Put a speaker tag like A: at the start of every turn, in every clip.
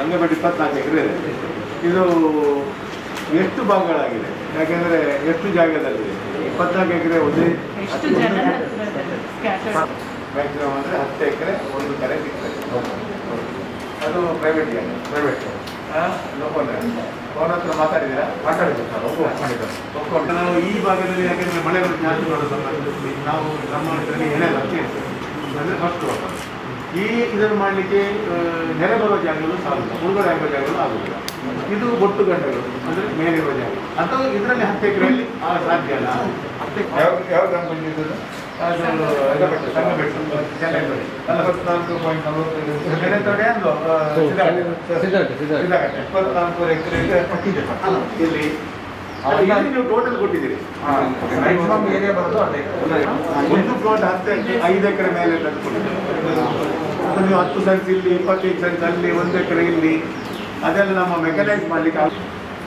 A: ಅಂಗಬೇಡಿ ಇಪ್ಪತ್ನಾಲ್ಕು ಎಕರೆ ಇದೆ ಇದು ಎಷ್ಟು ಭಾಗಗಳಾಗಿದೆ ಯಾಕೆಂದರೆ ಎಷ್ಟು ಜಾಗದಲ್ಲಿದೆ ಇಪ್ಪತ್ನಾಲ್ಕು ಎಕರೆ ಒಂದೇ
B: ಎಷ್ಟು ಜನ ಸ್ಕ್ಯಾಟರ್ಡ್
A: ಮ್ಯಾಕ್ಸಿಮಮ್ ಅಂದರೆ ಹತ್ತು ಎಕರೆ ಒಂದು ಕರೆ ಸಿಗ್ತದೆ ಅದು ಪ್ರೈವೇಟ್ ಜಾಗ ಪ್ರೈವೇಟ್ ಲೋಕಲ್ ಫೋನ್ ಹತ್ರ ಮಾತಾಡಿದ್ದೀರಾ ಮಾತಾಡಿದ್ದೀವಿ ಸರ್ ಒಪ್ಕೊಂಡಿದ್ದಾರೆ ಒಪ್ಕೊಂಡು ನಾವು ಈ ಭಾಗದಲ್ಲಿ ಯಾಕೆಂದರೆ ಮಳೆ ಬರೋ ಜಾಸ್ತಿ ಮಾಡೋ ಸಂದರ್ಭದಲ್ಲಿ ನಾವು ನಮ್ಮ ಇದರಲ್ಲಿ ಎಣೆ ಲಕ್ಷ ಅಂದರೆ ಫಸ್ಟ್ ಈ ಇದನ್ನು ಮಾಡಲಿಕ್ಕೆ ನೆರೆ ಬರುವ ಜಾಗಗಳು ಸಾಲಲ್ಲ ಮುಳುಗಡೆ ಆಗುವ ಜಾಗಗಳು ಆಗುದಿಲ್ಲ ಇದು ಒಟ್ಟು ಗಂಟೆಗಳು ಅಂದರೆ ಮೇಲಿರುವ ಜಾಗ ಅಥವಾ ಇದರಲ್ಲಿ ಹತ್ತು ಎಕರೆಯಲ್ಲಿ ಆ ಸಾಧ್ಯ ಅಲ್ಲ ಹತ್ತು
C: ಯಾವ ಯಾವ ಗ್ರಾಮ ಪಂಚಾಯತ್
A: ಅದು ಸಂಘಬೆಟ್ಟು, ಸಂಘಬೆಟ್ಟು, ಚೆನ್ನೈನಹಳ್ಳಿ.
C: ನಲವತ್ನಾಲ್ಕು ಪಾಯಿಂಟ್ ನಲವತ್ತೈದು
A: ಕೆರೆತೊಡೆ ಅಂದು, ಆ, ಸಿದ್ದಾಗಟ್ಟೆ.
D: ಸಿದ್ಧಾರ್ಥ ಸಿದ್ಧಾರ್ಥ
A: ಸಿದ್ದಾಗಟ್ಟೆ.
C: ಇಪ್ಪತ್ನಾಲ್ಕು ಎಕರೆಗೆ ಪಟ್ಟಿದೆ
A: ಅಲ್ಲ, ಇಲ್ಲಿ ಅದು ಇಲ್ಲಿ ನೀವು ಟೋಟಲ್ ಕೊಟ್ಟಿದ್ದೀರಿ
C: ಮ್ಯಾಕ್ಸಿಮಮ್ ಏರಿಯಾ ಬರೋದು ಅದೇ
A: ಒಂದು ಪ್ಲಾಟ್ ಹತ್ತು ಎಕರೆ ಐದು ಎಕರೆ ಮೇಲೆ ತಂದು ಕೊಟ್ಟಿದ್ದೀರಿ ಅದು ನೀವು ಹತ್ತು ಸೆನ್ಸ್ ಇಲ್ಲಿ ಇಪ್ಪತ್ತೈದು ಸೆನ್ಸ್ ಅಲ್ಲಿ ಒಂದು ಎಕರೆ ಇಲ್ಲಿ ಅದೆಲ್ಲ ನಮ್ಮ ಮೆಕನೈಸ್ ಮಾಡ್ಲಿಕ್ಕೆ ಆಗ-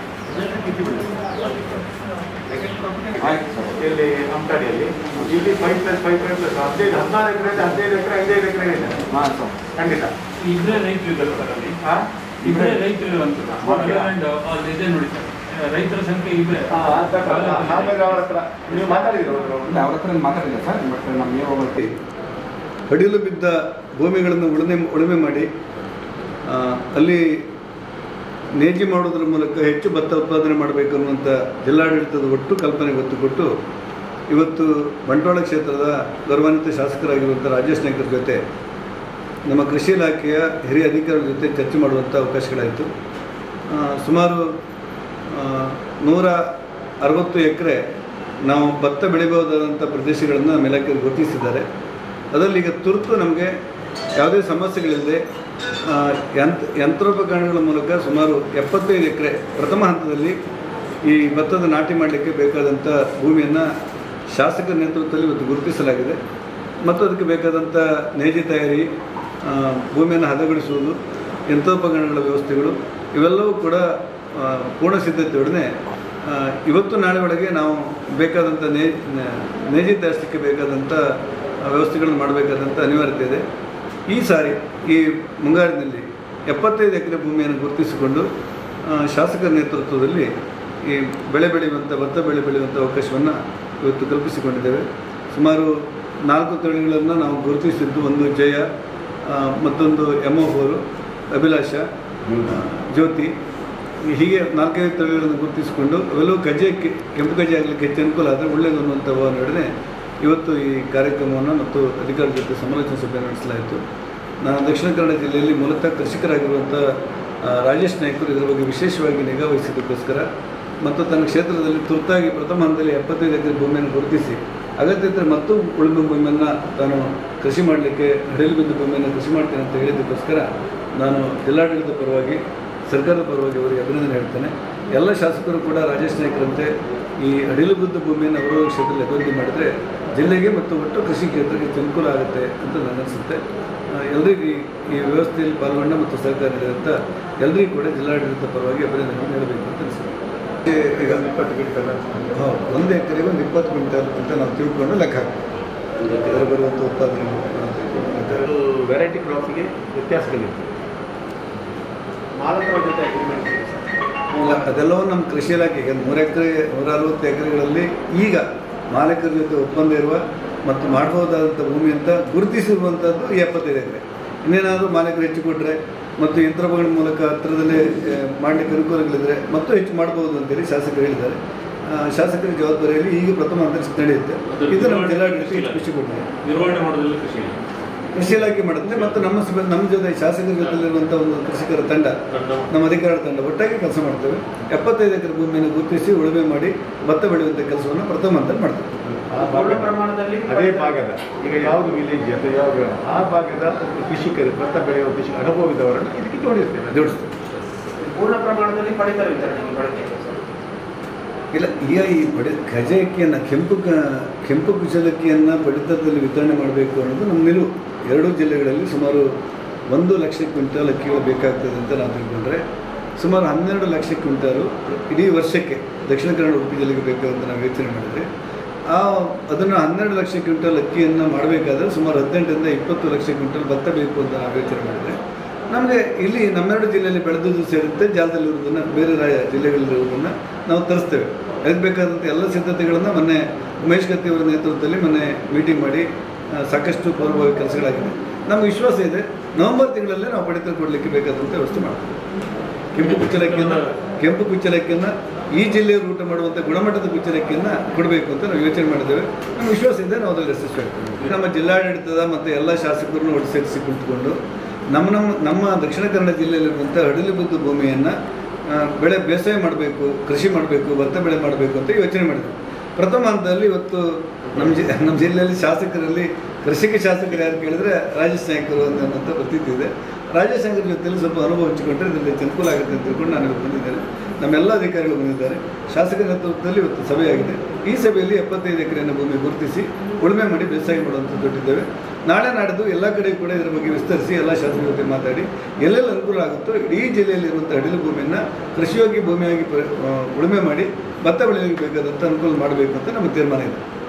A: ಇಲ್ಲಿ ಹಂಪಡಿಯಲ್ಲಿ ಇಲ್ಲಿ five plus five five plus ಹದಿನೈದು ಹದಿನಾರು ಎಕರೆ ಹದಿನೈದು ಎಕರೆ ಐದೈದು ಎಕರೆ ಇದೆ
C: ಹಾಂ ಸರ್
A: ಖಂಡಿತ
E: ಇಬ್ಬರೇ ರೈತರು ಇದ್ದಾರೆ ಸರ್ ಅಲ್ಲಿ
A: ಹಾ?
E: ಇಬ್ಬರೇ ರೈತರು ಅಂತ
A: Okay.
E: ಅಂಡ್ ಅಲ್ಲಿ ಇದೆ ನೋಡಿ ಸರ್ ರೈತರ ಸಂಖ್ಯೆ ಇಬ್ಬರೇ
A: ಹಾ, ಆದ ಕಾರಣ ಆಮೇಲೆ ಅವ್ರ ಹತ್ರ ನೀವು ಮಾತಾಡಿದ್ರು
C: ಇಲ್ಲ ಅವ್ರ ಹತ್ರ ಮಾತಾಡಿಲ್ಲ ಸರ್ ಬಟ್ ನಮಗೆ ಹೋಗುತ್ತೆ
D: ಕಡಿಲು ಬಿದ್ದ ಭೂಮಿಗಳನ್ನು ಉಳುಮೆ ಉಳುಮೆ ಮಾಡಿ ಆ, ಅಲ್ಲಿ ನೇಜಿ ಮಾಡೋದ್ರ ಮೂಲಕ ಹೆಚ್ಚು ಭತ್ತ ಉತ್ಪಾದನೆ ಮಾಡಬೇಕು ಅನ್ನುವಂಥ ಜಿಲ್ಲಾಡಳಿತದ ಒಟ್ಟು ಕಲ್ಪನೆಗೆ ಒತ್ತು ಕೊಟ್ಟು ಇವತ್ತು ಬಂಟ್ವಾಳ ಕ್ಷೇತ್ರದ ಗೌರವಾನ್ವಿತ ಶಾಸಕರಾಗಿರುವಂಥ ರಾಜೇಶ್ ನಾಯ್ಕರ ಜೊತೆ ನಮ್ಮ ಕೃಷಿ ಇಲಾಖೆಯ ಹಿರಿಯ ಅಧಿಕಾರಿಗಳ ಜೊತೆ ಚರ್ಚೆ ಮಾಡುವಂಥ ಅವಕಾಶಗಳಾಯಿತು ಆ, ಸುಮಾರು ಆ, ನೂರ ಅರವತ್ತು ಎಕರೆ ನಾವು ಭತ್ತ ಬೆಳಿಬಹುದಾದಂಥ ಪ್ರದೇಶಗಳನ್ನು ನಮ್ಮ ಇಲಾಖೆಯಲ್ಲಿ ಗುರುತಿಸಿದ್ದಾರೆ ಅದರಲ್ಲಿ ಈಗ ತುರ್ತು ನಮಗೆ ಯಾವುದೇ ಸಮಸ್ಯೆಗಳಿಲ್ಲದೆ ಆ, ಯಂತ್ರ ಯಂತ್ರೋಪಕರಣಗಳ ಮೂಲಕ ಸುಮಾರು ಎಪ್ಪತ್ತೈದು ಎಕರೆ ಪ್ರಥಮ ಹಂತದಲ್ಲಿ ಈ ಭತ್ತದ ನಾಟಿ ಮಾಡಲಿಕ್ಕೆ ಬೇಕಾದಂಥ ಭೂಮಿಯನ್ನು ಶಾಸಕರ ನೇತೃತ್ವದಲ್ಲಿ ಇವತ್ತು ಗುರುತಿಸಲಾಗಿದೆ ಮತ್ತು ಅದಕ್ಕೆ ಬೇಕಾದಂಥ ನೇಜಿ ತಯಾರಿ ಆ, ಭೂಮಿಯನ್ನು ಹದಗೊಳಿಸುವುದು ಯಂತ್ರೋಪಕರಣಗಳ ವ್ಯವಸ್ಥೆಗಳು ಇವೆಲ್ಲವೂ ಕೂಡ ಆ, ಪೂರ್ಣ ಸಿದ್ಧತೆಯೊಡನೆ ಆ, ಇವತ್ತು ನಾಳೆ ಒಳಗೆ ನಾವು ಬೇಕಾದಂಥ ನೇ ನೇ- ನೇಜಿ ತಯಾರಿಸಲಿಕ್ಕೆ ಬೇಕಾದಂಥ ಆ, ವ್ಯವಸ್ಥೆಗಳನ್ನು ಮಾಡಬೇಕಾದಂಥ ಅನಿವಾರ್ಯತೆ ಇದೆ ಈ ಸಾರಿ ಈ ಮುಂಗಾರಿನಲ್ಲಿ ಎಪ್ಪತ್ತೈದು ಎಕರೆ ಭೂಮಿಯನ್ನು ಗುರುತಿಸಿಕೊಂಡು ಆ, ಶಾಸಕರ ನೇತೃತ್ವದಲ್ಲಿ ಈ ಬೆಳೆ ಬೆಳೆಯುವಂಥ ಭತ್ತ ಬೆಳೆ ಬೆಳೆಯುವಂಥ ಅವಕಾಶವನ್ನು ಇವತ್ತು ಕಲ್ಪಿಸಿಕೊಂಡಿದ್ದೇವೆ ಸುಮಾರು ನಾಲ್ಕು ತಳಿಗಳನ್ನು ನಾವು ಗುರುತಿಸಿದ್ದು ಒಂದು ಜಯ ಆ, ಮತ್ತೊಂದು ಎಮೋ ಫೋರು ಅಭಿಲಾಷ ಆ, ಜ್ಯೋತಿ ಹೀಗೆ ನಾಲ್ಕೈದು ತಳಿಗಳನ್ನು ಗುರುತಿಸಿಕೊಂಡು ಅವೆಲ್ಲವೂ ಕಜ್ಜೆಕ್ಕೆ ಕೆಂಪು ಕಜ್ಜೆ ಆಗಲಿಕ್ಕೆ ಹೆಚ್ಚು ಅನುಕೂಲ ಆದರೆ ಒಳ್ಳೆಯದು ಅನ್ನುವಂಥ ನಡುವೆ ಇವತ್ತು ಈ ಕಾರ್ಯಕ್ರಮವನ್ನು ಮತ್ತು ಅಧಿಕಾರಿಗಳ ಜೊತೆ ಸಮಾಲೋಚನಾ ಸಭೆ ನಡೆಸಲಾಯಿತು ನಾನು ದಕ್ಷಿಣ ಕನ್ನಡ ಜಿಲ್ಲೆಯಲ್ಲಿ ಮೂಲತಃ ಕೃಷಿಕರಾಗಿರುವಂಥ ಆ, ರಾಜೇಶ್ ನಾಯ್ಕರು ಇದರ ಬಗ್ಗೆ ವಿಶೇಷವಾಗಿ ನಿಗಾ ವಹಿಸಿದ್ದಕ್ಕೋಸ್ಕರ ಮತ್ತು ತನ್ನ ಕ್ಷೇತ್ರದಲ್ಲಿ ತುರ್ತಾಗಿ ಪ್ರಥಮ ಹಂತದಲ್ಲಿ ಎಪ್ಪತ್ತೈದು ಎಕರೆ ಭೂಮಿಯನ್ನು ಗುರುತಿಸಿ ಅಗತ್ಯ ಇದ್ದರೆ ಮತ್ತು ಉಳಿದ ಭೂಮಿಯನ್ನು ತಾನು ಕೃಷಿ ಮಾಡಲಿಕ್ಕೆ ಹಡಿಲು ಬಿದ್ದ ಭೂಮಿಯನ್ನು ಕೃಷಿ ಮಾಡ್ತೇನೆ ಅಂತ ಹೇಳಿದ್ದಕ್ಕೋಸ್ಕರ ನಾನು ಜಿಲ್ಲಾಡಳಿತ ಪರವಾಗಿ ಸರ್ಕಾರದ ಪರವಾಗಿ ಅವರಿಗೆ ಅಭಿನಂದನೆ ಹೇಳ್ತೇನೆ ಎಲ್ಲ ಶಾಸಕರು ಕೂಡ ರಾಜೇಶ್ ನಾಯ್ಕರಂತೆ ಈ ಅಡಿಲು ಬಿದ್ದ ಭೂಮಿಯನ್ನು ಅವರವರ ಕ್ಷೇತ್ರದಲ್ಲಿ ಅಭಿವೃದ್ಧಿ ಮಾಡಿದರೆ ಜಿಲ್ಲೆಗೆ ಮತ್ತು ಒಟ್ಟು ಕೃಷಿ ಕ್ಷೇತ್ರಕ್ಕೆ ಹೆಚ್ಚು ಅನುಕೂಲ ಆಗುತ್ತೆ ಅಂತ ನನಗನ್ಸುತ್ತೆ ಆ, ಎಲ್ರಿಗೂ ಈ- ಈ ವ್ಯವಸ್ಥೆಯಲ್ಲಿ ಪಾಲ್ಗೊಂಡ ಮತ್ತು ಸಹಕಾರ ನೀಡಿದಂಥ ಎಲ್ರಿಗೂ ಕೂಡ ಜಿಲ್ಲಾಡಳಿತ ಪರವಾಗಿ ಅಭಿನಂದನೆ ಹೇಳಬೇಕು ಅಂತ ಅನಿಸುತ್ತೆ ಈಗ
A: ಇಪ್ಪತ್ತು ಕ್ವಿಂಟಲ್
D: ಹೌದು ಒಂದು ಎಕರೆಗೆ ಒಂದು ಇಪ್ಪತ್ತು ಕ್ವಿಂಟಲ್ ಅಂತ ನಾವು ತಿಳ್ಕೊಂಡು ಲೆಕ್ಕ ಹಾಕ್ತೀವಿ ಇದರ ಬರುವಂಥ ಉತ್ಪಾದನೆ
A: ಅದು ವೆರೈಟಿ ಕ್ರಾಪ್ಗೆ ವ್ಯತ್ಯಾಸಗಳಿರ್ತದೆ ಮಾಲಕರ ಜೊತೆ ಅಗ್ರಿಮೆಂಟ್ ಇದೆ ಸರ್.
D: ಇಲ್ಲ ಅದೆಲ್ಲವೂ ನಮ್ಮ ಕೃಷಿ ಇಲಾಖೆಗೆ ನೂರ ಎಕರೆ ನೂರ ಅರವತ್ತು ಎಕರೆಗಳಲ್ಲಿ ಈಗ ಮಾಲೀಕರ ಜೊತೆ ಒಪ್ಪಂದ ಇರುವ ಮತ್ತು ಮಾಡಬಹುದಾದಂಥ ಭೂಮಿ ಅಂತ ಗುರುತಿಸಿರುವಂಥದ್ದು ಈ ಎಪ್ಪತ್ತೈದು ಎಕರೆ ಇನ್ನೇನಾದರೂ ಮಾಲೀಕರು ಹೆಚ್ಚು ಕೊಟ್ಟರೆ ಮತ್ತು ಯಂತ್ರೋಪಕರಣ ಮೂಲಕ ಹತ್ತಿರದಲ್ಲೇ ಆ, ಮಾಡಲಿಕ್ಕೆ ಅನುಕೂಲಗಳಿದ್ದರೆ ಮತ್ತು ಹೆಚ್ಚು ಮಾಡಬಹುದು ಅಂತೇಳಿ ಶಾಸಕರು ಹೇಳಿದ್ದಾರೆ ಆ, ಶಾಸಕರ ಜವಾಬ್ದಾರಿಯಲ್ಲಿ ಈಗ ಪ್ರಥಮ ಹಂತ ನಡೆಯುತ್ತೆ ಇದು ನಮ್ಮ ಜಿಲ್ಲಾಡಳಿತ ಹೆಚ್ಚು ಖುಷಿ ಕೊಟ್ಟಿದೆ
E: ನಿರ್ವಹಣೆ ಮಾಡೋದಿಲ್ಲ ಕೃಷಿ
D: ಕೃಷಿ ಇಲಾಖೆ ಮಾಡುತ್ತೆ ಮತ್ತು ನಮ್ಮ ಸಭೆ ನಮ್ಮ ಜೊತೆ ಶಾಸಕರ ಜೊತೆಲಿರುವಂಥ ಒಂದು ಕೃಷಿಕರ ತಂಡ ನಮ್ಮ ಅಧಿಕಾರ ತಂಡ ಒಟ್ಟಾಗಿ ಕೆಲಸ ಮಾಡ್ತೇವೆ ಎಪ್ಪತ್ತೈದು ಎಕರೆ ಭೂಮಿಯನ್ನು ಗುರುತಿಸಿ ಉಳುಮೆ ಮಾಡಿ ಭತ್ತ ಬೆಳೆಯುವಂಥ ಕೆಲಸವನ್ನು ಪ್ರಥಮ ಹಂತದಲ್ಲಿ ಮಾಡ್ತೇವೆ
A: ಆ ಭಾಗದ
B: ಪ್ರಮಾಣದಲ್ಲಿ
A: ಅದೇ ಭಾಗದ ಈಗ ಯಾವುದು ವಿಲೇಜ್ ಅಥವಾ ಯಾವುದು ಆ ಭಾಗದ ಕೃಷಿಕರು ಭತ್ತ ಬೆಳೆಯುವ ಕೃಷಿ ಅನುಭವಿದವರನ್ನು ಇದಕ್ಕೆ ಜೋಡಿಸ್ತೇವೆ
D: ಜೋಡಿಸ್ತೇವೆ
B: ಪೂರ್ಣ ಪ್ರಮಾಣದಲ್ಲಿ ಪಡಿತರ ವಿತರಣೆಗೆ ಬಳಕೆ ಇದೆ ಸರ್.
D: ಇಲ್ಲ ಈಗ ಈ ಪಡಿ ಖಜಾಕಿಯನ್ನು ಕೆಂಪು ಕ ಕೆಂಪು ಕುಚಲಕ್ಕಿಯನ್ನು ಪಡಿತರದಲ್ಲಿ ವಿತರಣೆ ಮಾಡಬೇಕು ಅನ್ನೋದು ನಮ್ಮ ನಿಲುವು ಎರಡೂ ಜಿಲ್ಲೆಗಳಲ್ಲಿ ಸುಮಾರು ಒಂದು ಲಕ್ಷ ಕ್ವಿಂಟಾಲ್ ಅಕ್ಕಿಗಳು ಬೇಕಾಗ್ತದೆ ಅಂತ ನಾವು ತಿಳ್ಕೊಂಡ್ರೆ ಸುಮಾರು ಹನ್ನೆರಡು ಲಕ್ಷ ಕ್ವಿಂಟಾಲು ಇಡೀ ವರ್ಷಕ್ಕೆ ದಕ್ಷಿಣ ಕನ್ನಡ ಉಡುಪಿ ಜಿಲ್ಲೆಗೆ ಬೇಕು ಅಂತ ನಾವು ಯೋಚನೆ ಮಾಡಿದರೆ ಆ ಅದನ್ನು ಹನ್ನೆರಡು ಲಕ್ಷ ಕ್ವಿಂಟಲ್ ಅಕ್ಕಿಯನ್ನು ಮಾಡಬೇಕಾದ್ರೆ ಸುಮಾರು ಹದಿನೆಂಟರಿಂದ ಇಪ್ಪತ್ತು ಲಕ್ಷ ಕ್ವಿಂಟಲ್ ಭತ್ತ ಬೇಕು ಅಂತ ನಾವು ಯೋಚನೆ ಮಾಡಿದರೆ ನಮಗೆ ಇಲ್ಲಿ ನಮ್ಮೆರಡು ಜಿಲ್ಲೆಯಲ್ಲಿ ಬೆಳೆದದ್ದು ಸೇರುತ್ತೆ ಜಾಲದಲ್ಲಿರುವುದನ್ನು ಬೇರೆ ರಾಜ್ಯ ಜಿಲ್ಲೆಗಳಲ್ಲಿರುವುದನ್ನು ನಾವು ತರಿಸ್ತೇವೆ ಅದಕ್ಕೆ ಬೇಕಾದಂಥ ಎಲ್ಲ ಸಿದ್ಧತೆಗಳನ್ನು ಮೊನ್ನೆ ಉಮೇಶ್ ಕತ್ತಿ ಅವರ ನೇತೃತ್ವದಲ್ಲಿ ಮೊನ್ನೆ ಮೀಟಿಂಗ್ ಮಾಡಿ ಆ, ಸಾಕಷ್ಟು ಪೂರ್ವಭಾವಿ ಕೆಲಸಗಳಾಗಿದೆ ನಮ್ಗೆ ವಿಶ್ವಾಸ ಇದೆ ನವೆಂಬರ್ ತಿಂಗಳಲ್ಲೇ ನಾವು ಪಡಿತರ ಕೊಡಲಿಕ್ಕೆ ಬೇಕಾದಂಥ ವ್ಯವಸ್ಥೆ ಮಾಡ್ತೀವಿ ಕೆಂಪು ಕುಚ್ಚಲಕ್ಕಿಯನ್ನು ಕೆಂಪು ಕುಚ್ಚಲಕ್ಕಿಯನ್ನು ಈ ಜಿಲ್ಲೆಯವರು ಊಟ ಮಾಡುವಂಥ ಗುಣಮಟ್ಟದ ಕುಚ್ಚಲಕ್ಕಿಯನ್ನು ಕೊಡಬೇಕು ಅಂತ ನಾವು ಯೋಚನೆ ಮಾಡಿದ್ದೇವೆ ನಮ್ಗೆ ವಿಶ್ವಾಸ ಇದೆ ನಾವು ಅದರಲ್ಲಿ ಯಶಸ್ವಿ ಆಗ್ತೀವಿ ನಮ್ಮ ಜಿಲ್ಲಾಡಳಿತದ ಮತ್ತು ಎಲ್ಲ ಶಾಸಕರನ್ನು ಒಟ್ಟು ಸೇರಿಸಿ ಕುಳಿತುಕೊಂಡು ನಮ್ಮ ನಮ್ಮ ನಮ್ಮ ದಕ್ಷಿಣ ಕನ್ನಡ ಜಿಲ್ಲೆಯಲ್ಲಿರುವಂಥ ಹಡಲು ಬುದ್ದು ಭೂಮಿಯನ್ನು ಬೆಳೆ ಬೇಸಾಯ ಮಾಡಬೇಕು ಕೃಷಿ ಮಾಡಬೇಕು ಭತ್ತ ಬೆಳೆ ಮಾಡಬೇಕು ಅಂತ ಯೋಚನೆ ಮಾಡಿದ್ವಿ ಪ್ರಥಮ ಹಂತದಲ್ಲಿ ಇವತ್ತು ನಮ್ಮ ಜಿ ನಮ್ಮ ಜಿಲ್ಲೆಯಲ್ಲಿ ಶಾಸಕರಲ್ಲಿ ಕೃಷಿಕ ಶಾಸಕರು ಯಾರು ಕೇಳಿದ್ರೆ ರಾಜೇಶ್ ನಾಯ್ಕರು ಅಂತ ಅನ್ನೋಂಥ ಪ್ರತೀತಿ ಇದೆ ರಾಜೇಶ್ ನಾಯ್ಕರ ಜೊತೆಯಲ್ಲಿ ಸ್ವಲ್ಪ ಅನುಭವ ಹಂಚಿಕೊಂಡ್ರೆ ಇದರಲ್ಲಿ ಹೆಚ್ಚು ಅನುಕೂಲ ಆಗುತ್ತೆ ಅಂತ ತಿಳ್ಕೊಂಡು ನಾನು ಇವತ್ತು ಬಂದಿದ್ದೇನೆ ನಮ್ಮೆಲ್ಲ ಅಧಿಕಾರಿಗಳು ಬಂದಿದ್ದಾರೆ ಶಾಸಕರ ನೇತೃತ್ವದಲ್ಲಿ ಇವತ್ತು ಸಭೆಯಾಗಿದೆ ಈ ಸಭೆಯಲ್ಲಿ ಎಪ್ಪತ್ತೈದು ಎಕರೆಯನ್ನು ಭೂಮಿ ಗುರುತಿಸಿ ಉಳುಮೆ ಮಾಡಿ ಬೇಸಾಯ ಮಾಡುವಂಥದ್ದು ಕೊಟ್ಟಿದ್ದೇವೆ ನಾಳೆ ನಾಡಿದ್ದು ಎಲ್ಲ ಕಡೆ ಕೂಡ ಇದರ ಬಗ್ಗೆ ವಿಸ್ತರಿಸಿ ಎಲ್ಲ ಶಾಸಕರ ಜೊತೆ ಮಾತಾಡಿ ಎಲ್ಲೆಲ್ಲಿ ಅನುಕೂಲ ಆಗುತ್ತೋ ಇಡೀ ಜಿಲ್ಲೆಯಲ್ಲಿರುವಂಥ ಅಡಿಲು ಭೂಮಿಯನ್ನು ಕೃಷಿಯೋಗ್ಯ ಭೂಮಿಯಾಗಿ ಪ- ಆ, ಉಳುಮೆ ಮಾಡಿ ಭತ್ತ ಬೆಳೆಯಲಿಕ್ಕೆ ಬೇಕಾದಂಥ ಅನುಕೂಲ ಮಾಡಬೇಕು ಅಂತ ನಮ್ಮ ತೀರ್ಮಾನ ಇದೆ